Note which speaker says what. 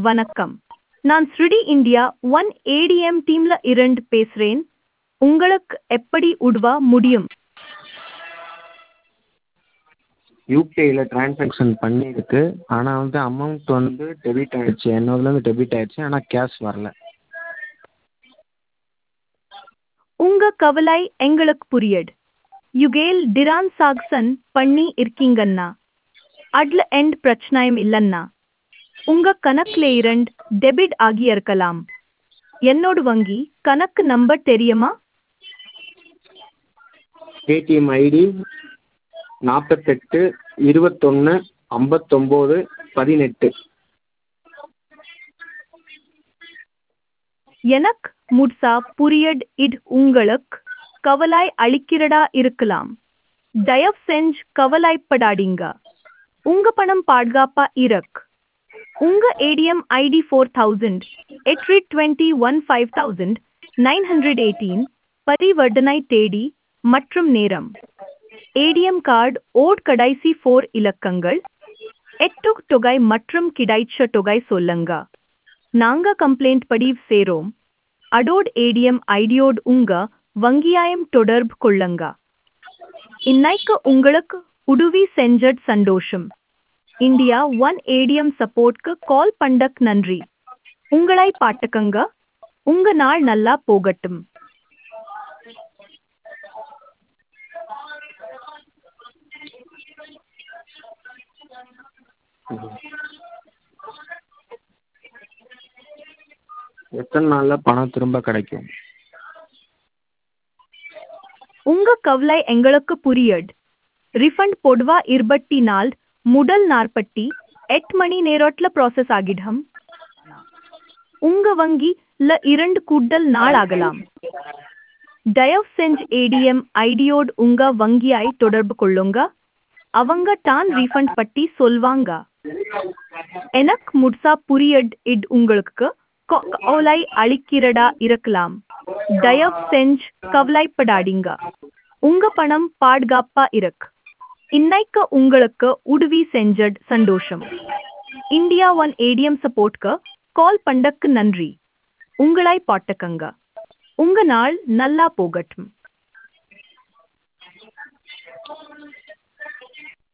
Speaker 1: வணக்கம் நான் ஸ்ருடி இந்தியா ஒன் ஏடிஎம் டீம்ல இருந்து பேசுறேன் உங்களுக்கு எப்படி உதவ முடியும்
Speaker 2: யூபிஐயில் ட்ரான்சாக்ஷன் பண்ணியிருக்கு ஆனால் வந்து அமௌண்ட் வந்து டெபிட் ஆகிடுச்சி என்னோடதுலேருந்து டெபிட் ஆகிடுச்சி ஆனால் கேஷ் வரல
Speaker 1: உங்க கவலை எங்களுக்கு புரியுது யுகேல் டிரான்சாக்சன் பண்ணி இருக்கீங்கண்ணா அதுல எண்ட் பிரச்சனையும் இல்லைன்னா உங்க கணக்குல இருந்து டெபிட் ஆகி இருக்கலாம் என்னோட வங்கி கணக்கு நம்பர் தெரியுமா
Speaker 2: ஏடிஎம் ஐடி நாற்பத்தெட்டு இருபத்தொன்று ஐம்பத்தொம்போது பதினெட்டு
Speaker 1: எனக்கு முட்சா புரியட் இது உங்களுக்கு கவலை அளிக்கிறதா இருக்கலாம் தயவு செஞ்சு கவலைப்படாதீங்க உங்க பணம் பாதுகாப்பா இருக்கு உங்க ATM ID four thousand eighty twenty one five thousand nine hundred eighteen பரிவர்த்தனை தேதி மற்றும் நேரம் ஏடிஎம் கார்டு ஓட் கடைசி ஃபோர் இலக்கங்கள் எட்டு தொகை மற்றும் கிடைச்ச தொகை சொல்லுங்க நாங்க கம்ப்ளைண்ட் பதிவு சேரோம் அடோட் ஏடிஎம் ஐடியோடு உங்க வங்கியாயம் தொடர்பு கொள்ளுங்க இன்னைக்கு உங்களுக்கு உதவி செஞ்சட் சந்தோஷம் இந்தியா ஒன் ஏடிஎம் சப்போர்ட்க்கு கால் பண்ணக் நன்றி உங்களை பாட்டுக்கங்க உங்க நாள் நல்லா போகட்டும்
Speaker 2: எத்தனை நாளில் பணம் திரும்ப கிடைக்கும்
Speaker 1: உங்க கவலை எங்களுக்கு புரியுது ரிஃபண்ட் பொதுவா இருபத்தி நாள் முதல் நாற்பத்தி எட்டு மணி நேரத்துல ப்ராசஸ் ஆகிடும் உங்க வங்கி ல இரண்டு கூடுதல் நாள் ஆகலாம் தயவு செஞ்சு ஏடிஎம் ஐடியோடு உங்க வங்கியாய் தொடர்பு கொள்ளுங்க அவங்க தான் ரீஃபண்ட் பத்தி சொல்வாங்க எனக்கு முட்சா புரியட் இது உங்களுக்கு கொ- கவலை அளிக்கிறதா இருக்கலாம் தயவு செஞ்சு கவலைப்படாதீங்க உங்க பணம் பாதுகாப்பா இருக்கு இன்னைக்கு உங்களுக்கு உதவி செஞ்சட் சந்தோஷம் இந்தியா ஒன் ஏடிஎம் சப்போர்ட்க்கு கால் பண்ணக்கு நன்றி உங்களை பாட்டுக்கங்க உங்க நாள் நல்லா போகட்டும்